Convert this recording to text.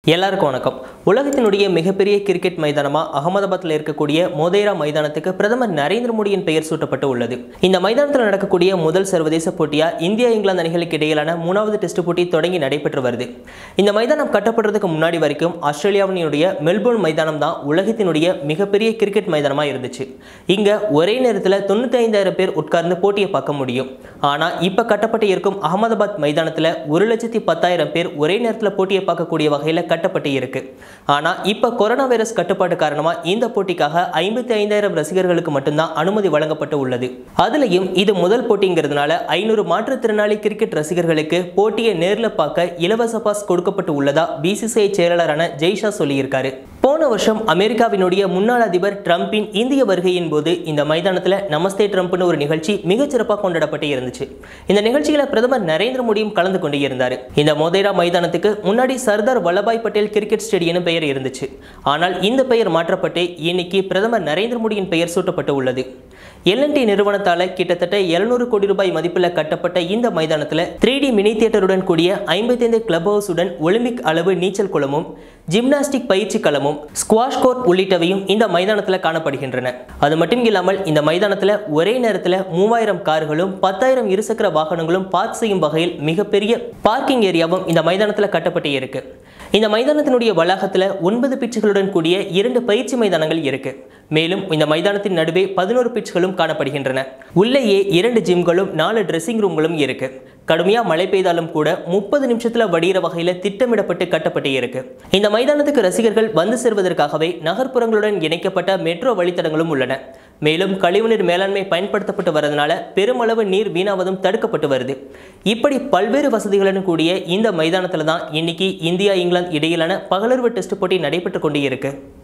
எல்லாருக்கும் வணக்கம் உலகத்தினுடைய மிகப்பெரிய கிரிக்கெட் மைதானமா அகமதாபாத்தில் இருக்கக்கூடிய மோதேரா மைதானத்துக்கு பிரதமர் நரேந்திர மோடியின் பெயர் சூட்டப்பட்டு உள்ளது இந்த மைதானத்தில் நடக்கக்கூடிய முதல் சர்வதேச போட்டியா இந்தியா இங்கிலாந்து அணிகளுக்கு இடையிலான மூணாவது டெஸ்ட் போட்டி தொடங்கி நடைபெற்று வருது இந்த மைதானம் கட்டப்படுறதுக்கு முன்னாடி வரைக்கும் ஆஸ்திரேலியாவினுடைய மெல்போர்ன் மைதானம் தான் உலகத்தினுடைய மிகப்பெரிய கிரிக்கெட் மைதானமா இருந்துச்சு இங்க ஒரே நேரத்தில் தொண்ணூத்தி ஐந்தாயிரம் பேர் உட்கார்ந்து போட்டியை பார்க்க முடியும் ஆனா இப்ப கட்டப்பட்டு இருக்கும் அகமதாபாத் மைதானத்துல ஒரு லட்சத்தி பத்தாயிரம் பேர் ஒரே நேரத்தில் போட்டியை பார்க்கக்கூடிய வகையில் கட்டப்பட்டு இருக்கு ஆனா இப்ப கொரோனா வைரஸ் கட்டுப்பாடு காரணமா இந்த போட்டிக்காக ஐம்பத்தி ஐந்தாயிரம் ரசிகர்களுக்கு மட்டும்தான் அனுமதி வழங்கப்பட்டு உள்ளது அதுலயும் இது முதல் போட்டிங்கிறதுனால ஐநூறு மாற்றுத்திறனாளி கிரிக்கெட் ரசிகர்களுக்கு போட்டியை நேர்ல பார்க்க இலவச பாஸ் கொடுக்கப்பட்டு உள்ளதா பிசிசிஐ செயலாளரான ஜெய்ஷா சொல்லியிருக்காரு போன வருஷம் அமெரிக்காவினுடைய முன்னாள் அதிபர் ட்ரம்பின் இந்திய வருகையின் போது இந்த மைதானத்தில் நமஸ்தே ட்ரம்ப்னு ஒரு நிகழ்ச்சி மிகச்சிறப்பாக கொண்டாடப்பட்டு இருந்துச்சு இந்த நிகழ்ச்சியில பிரதமர் நரேந்திர மோடியும் கலந்து கொண்டு இருந்தார் இந்த மோதேரா மைதானத்துக்கு முன்னாடி சர்தார் வல்லபாய் பட்டேல் கிரிக்கெட் ஸ்டேடியம் பெயர் இருந்துச்சு ஆனால் இந்த பெயர் மாற்றப்பட்டு இன்னைக்கு பிரதமர் நரேந்திர மோடியின் பெயர் சூட்டப்பட்டு உள்ளது எல்என்டி நிறுவனத்தால கிட்டத்தட்ட 700 கோடி ரூபாய் மதிப்பில் கட்டப்பட்ட இந்த மைதானத்தில் த்ரீ டி மினி தியேட்டருடன் கூடிய ஐம்பத்தைந்து கிளப் ஹவுஸுடன் ஒலிம்பிக் அளவு நீச்சல் குளமும் ஜிம்னாஸ்டிக் பயிற்சி களமும் ஸ்குவாஷ் கோர்ட் உள்ளிட்டவையும் இந்த மைதானத்தில் காணப்படுகின்றன அது மட்டும் இல்லாமல் இந்த மைதானத்தில் ஒரே நேரத்தில் மூவாயிரம் கார்களும் பத்தாயிரம் இருசக்கர வாகனங்களும் பார்க் செய்யும் வகையில் மிகப்பெரிய பார்க்கிங் ஏரியாவும் இந்த மைதானத்தில் கட்டப்பட்டு இருக்கு இந்த மைதானத்தினுடைய வளாகத்தில் ஒன்பது பிட்சுகளுடன் கூடிய இரண்டு பயிற்சி மைதானங்கள் இருக்கு மேலும் இந்த மைதானத்தின் நடுவே பதினோரு பிட்ச்களும் காணப்படுகின்றன உள்ளேயே இரண்டு ஜிம்களும் நாலு ட்ரெஸ்ஸிங் ரூம்களும் இருக்கு கடுமையா மழை பெய்தாலும் கூட முப்பது நிமிஷத்துல வடிகிற வகையில திட்டமிடப்பட்டு கட்டப்பட்டு இருக்கு இந்த மைதானத்துக்கு ரசிகர்கள் வந்து சேர்வதற்காகவே நகர்ப்புறங்களுடன் இணைக்கப்பட்ட மெட்ரோ வழித்தடங்களும் உள்ளன மேலும் கழிவுநீர் மேலாண்மை பயன்படுத்தப்பட்டு வரதுனால பெருமளவு நீர் வீணாவதும் தடுக்கப்பட்டு வருது இப்படி பல்வேறு வசதிகளுடன் கூடிய இந்த மைதானத்தில் தான் இன்னைக்கு இந்தியா இங்கிலாந்து இடையிலான பகலர்வு டெஸ்ட் போட்டி நடைபெற்று கொண்டு இருக்கு